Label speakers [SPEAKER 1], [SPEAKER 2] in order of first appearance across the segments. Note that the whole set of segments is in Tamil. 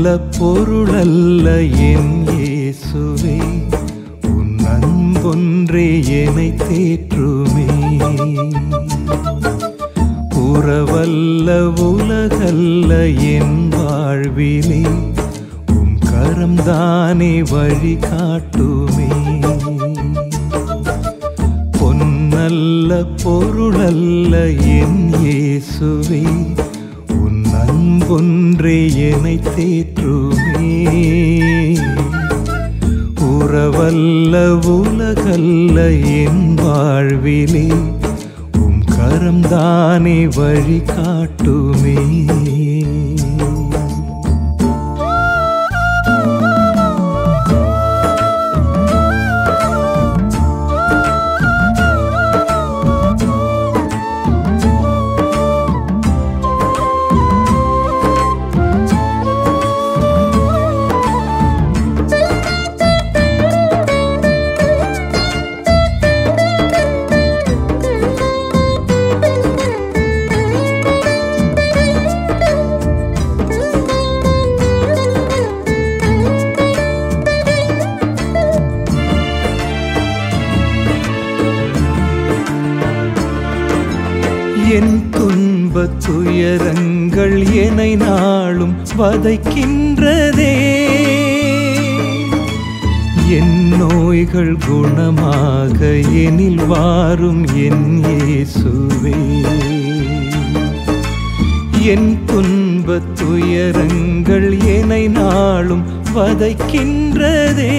[SPEAKER 1] பொருளல்ல என் இயேசுவே உன் அன்பொன்றே என்னை தேற்றுமே உறவல்ல உலகல்ல என் வாழ்விலே உம் கரம்தானே வழி காட்டுமே பொன்னல்ல பொருளல்ல என் இயேசுவே உன் அன்பொன்றே என்னை தேற்றுமே உறவல்ல உலகல்ல என் வாழ்விலே உம் கரம்தானே வழி காட்டுமே என் துன்பத் துயரங்கள் என்னை நாளும் வதைக்கின்றதே என் நோய்கள் குணமாக எனில் வாரும் என் இயேசுவே என் துன்பத் துயரங்கள் என்னை நாளும் வதைக்கின்றதே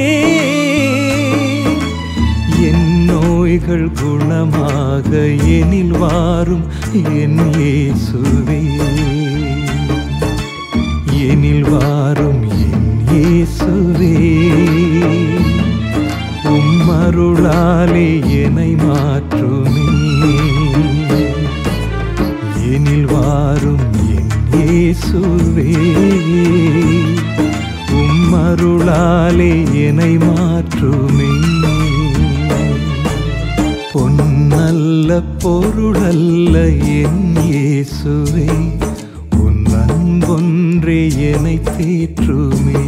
[SPEAKER 1] என் நோய்கள் குணமாக எனில் வாரும் என் இயேசுவே எனில் வாரும் என் இயேசுவே உம் அருளாலே என்னை மாற்றுமே எனில் வாரும் என் இயேசுவே உம் அருளாலே என்னை மாற்றுமே பொன்னல்ல பொருளல்ல என் இயேசுவே உன் அன்பொன்றே என்னை தேற்றுமே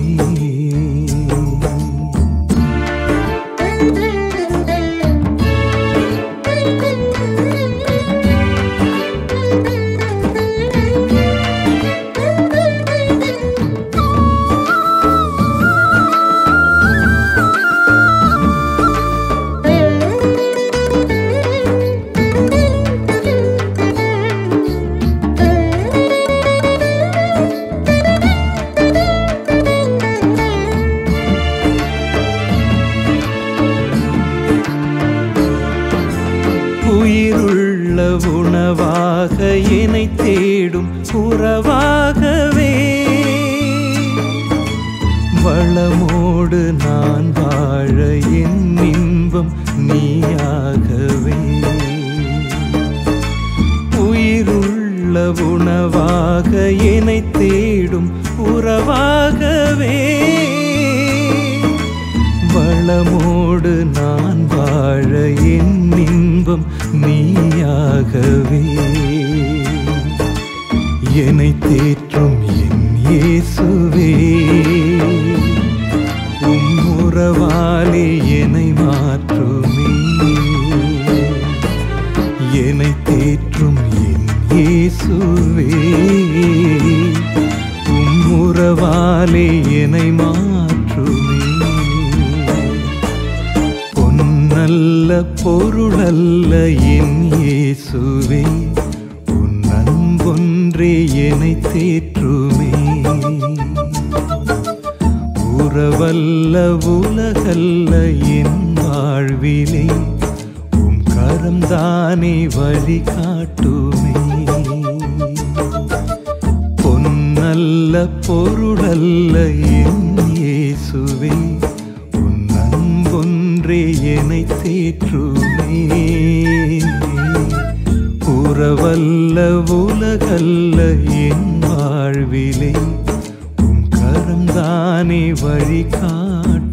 [SPEAKER 1] உயிருள்ள உணவாக என்னை தேடும் உறவாகவே வளமோடு நான் வாழ என் இன்பம் நீயாகவே உயிருள்ள உணவாக என்னை தேடும் உறவாகவே வளமோடு நான் வாழ என் இன்பம் நீயாகவே என்னை தேற்றும் என் இயேசுவே உம் உறவாலே என்னை மாற்றுமே என்னை தேற்றும் என் இயேசுவே உம் உறவாலே என்னை மாற்றுமே பொன்னல்ல பொருளல்ல என் இயேசுவே உன் அன்பொன்றே என்னை தேற்றுமே உறவல்ல உலகல்ல என் வாழ்விலே உம் கரம்தானே வழி காட்டுமே பொன்னல்ல பொருளல்ல என் இயேசுவே உன் அன்பொன்றே என்னை தேற்றுமே உறவல்ல உலகல்ல என் வாழ்விலே உம் கரம்தானே வழி காட்டுமே